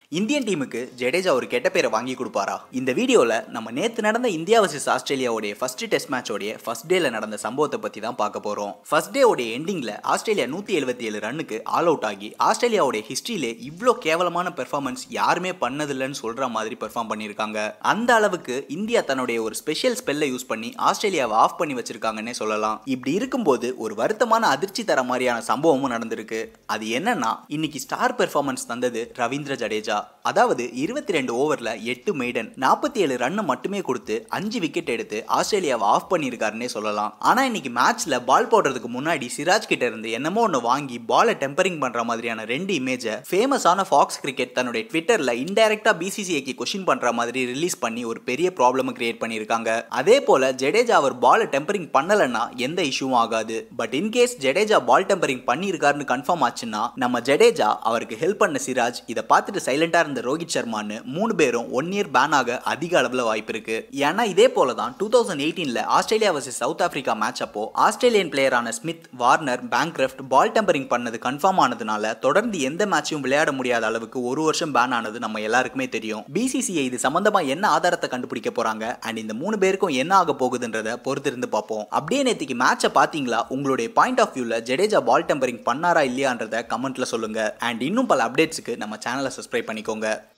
Indian டீமுக்கு ஜடேஜா ஒரு கெட்ட பேரை வாங்கி கொடுப்பாரா இந்த வீடியோவில் நம்ம நேற்று நடந்த இந்தியா வர்சஸ் ஆஸ்திரேலியாவுடைய ஃபர்ஸ்ட் டெஸ்ட் மேட்சோடைய ஃபர்ஸ்ட் டேல நடந்த சம்பவத்தை பற்றி தான் பார்க்க போகிறோம் ஃபர்ஸ்ட் டேவோடைய எண்டிங்கில் ஆஸ்திரேலியா நூற்றி எழுபத்தி ஏழு ரன்னுக்கு ஆல் அவுட் ஆகி ஆஸ்திரேலியாவுடைய ஹிஸ்ட்ரியிலே இவ்வளோ கேவலமான பெர்ஃபார்மன்ஸ் யாருமே பண்ணதில்லைன்னு சொல்கிற மாதிரி பெர்ஃபார்ம் பண்ணியிருக்காங்க அந்த அளவுக்கு இந்தியா தன்னுடைய ஒரு ஸ்பெஷல் ஸ்பெல்லை யூஸ் பண்ணி ஆஸ்திரேலியாவை ஆஃப் பண்ணி வச்சிருக்காங்கன்னே சொல்லலாம் இப்படி இருக்கும்போது ஒரு வருத்தமான அதிர்ச்சி தர மாதிரியான சம்பவமும் நடந்திருக்கு அது என்னன்னா இன்னைக்கு ஸ்டார் பெர்ஃபார்மன்ஸ் தந்தது ரவீந்திர ஜடேஜா அதாவது இருபத்தி ரெண்டு ஓவர்ல எட்டு மெய்டன் நாற்பத்தி ஏழு ரன் மட்டுமே கொடுத்து அஞ்சு விக்கெட் எடுத்து ஆஸ்திரேலியாவை ஆஃப் பண்ணியிருக்காருன்னே சொல்லலாம் ஆனா இன்னைக்கு மேட்ச்ல பால் போடுறதுக்கு முன்னாடி சிராஜ் கிட்ட இருந்து என்னமோ ஒன்று வாங்கி பாலை டெம்பரிங் பண்ற மாதிரியான ரெண்டு இமேஜை ஃபேமஸான ஃபாக்ஸ் கிரிக்கெட் தன்னுடைய ட்விட்டர்ல இன்டைரக்டா பிசிசிஐக்கு கொஷின் பண்ற மாதிரி ரிலீஸ் பண்ணி ஒரு பெரிய ப்ராப்ளம் கிரியேட் பண்ணியிருக்காங்க அதே போல ஜடேஜா அவர் பாலை டெம்பரிங் பண்ணலன்னா எந்த இஷ்யூவும் ஆகாது but in case Jadeja ball tampering பண்ணியிருக்காருன்னு கன்ஃபார்ம் ஆச்சுன்னா நம்ம ஜடேஜா அவருக்கு ஹெல்ப் பண்ண சிராஜ் இதை பார்த்துட்டு சைலண்டா இருந்த ரோஹித் சர்மான்னு மூணு பேரும் ஒன் இயர் பேன் ஆக அதிக அளவில் வாய்ப்பு இருக்கு ஏன்னா இதே போல தான் டூ தௌசண்ட் எயிட்டீன்ல Australia versus south Africa match அப்போ ஆஸ்திரேலியன் பிளேயரான Smith Warner Bancroft ball tampering பண்ணது கன்ஃபார்ம் ஆனதுனால தொடர்ந்து எந்த மேட்சும் விளையாட முடியாத அளவுக்கு ஒரு வருஷம் பேன் ஆனது நம்ம எல்லாருக்குமே தெரியும் பிசிசிஐ இது சம்பந்தமா என்ன ஆதாரத்தை கண்டுபிடிக்க போறாங்க அண்ட் இந்த மூணு பேருக்கும் என்ன ஆக போகுதுன்றத பொறுத்திருந்து பார்ப்போம் அப்படியே நேற்றுக்கு மேட்சை பாத்தீங்களா உங்களுடைய பாயிண்ட் ஆஃப் வியூல ஜடேஜா பால் டெம்பரிங் பண்ணாரா இல்லையான்றத கமெண்ட்ல சொல்லுங்க அண்ட் இன்னும் பல அப்டேட்ஸுக்கு நம்ம சேனலை சப்ஸ்கிரைப் பண்ணிக்கோங்க